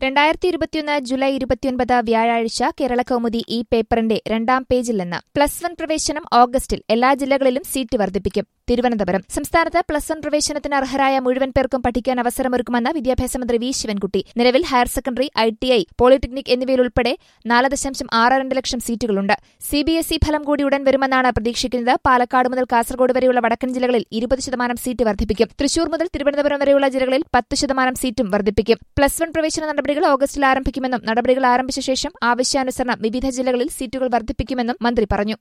രണ്ടായിരത്തി ഇരുപത്തിയൊന്ന് ജൂലൈ ഇരുപത്തിയൊൻപത് വ്യാഴാഴ്ച കേരള കൗമുദി ഈ പേപ്പറിന്റെ രണ്ടാം പേജിൽ നിന്ന് പ്ലസ് വൺ പ്രവേശനം ഓഗസ്റ്റിൽ എല്ലാ ജില്ലകളിലും സീറ്റ് വർദ്ധിപ്പിക്കും തിരുവനന്തപുരം സംസ്ഥാനത്ത് പ്ലസ് വൺ പ്രവേശനത്തിന് അർഹരായ മുഴുവൻ പേർക്കും പഠിക്കാൻ അവസരമൊരുക്കുമെന്ന് വിദ്യാഭ്യാസ മന്ത്രി വി ശിവൻകുട്ടി നിലവിൽ higher secondary I T I polytechnic എന്നിവയിലുൾപ്പെടെ നാല് ദശാംശം ആറ് രണ്ട് ലക്ഷം സീറ്റുകളുണ്ട് സി ബി എസ് ഇ ഫലം കൂടി ഉടൻ വരുമെന്നാണ് പ്രതീക്ഷിക്കുന്നത് പാലക്കാട് മുതൽ കാസർഗോഡ് വരെയുള്ള വടക്കൻ ജില്ലകളിൽ ഇരുപത് ശതമാനം സീറ്റ് വർദ്ധിപ്പിക്കും തൃശൂർ മുതൽ തിരുവനന്തപുരം വരെയുള്ള ജില്ലകളിൽ പത്ത് ശതമാനം സീറ്റും വർദ്ധിപ്പിക്കും പ്ലസ് വൺ പ്രവേശന നടപടികൾ ഓഗസ്റ്റിൽ ആരംഭിക്കുമെന്നും നടപടികൾ ആരംഭിച്ച ശേഷം ആവശ്യാനുസരണം വിവിധ ജില്ലകളിൽ സീറ്റുകൾ വർദ്ധിപ്പിക്കുമെന്നും മന്ത്രി പറഞ്ഞു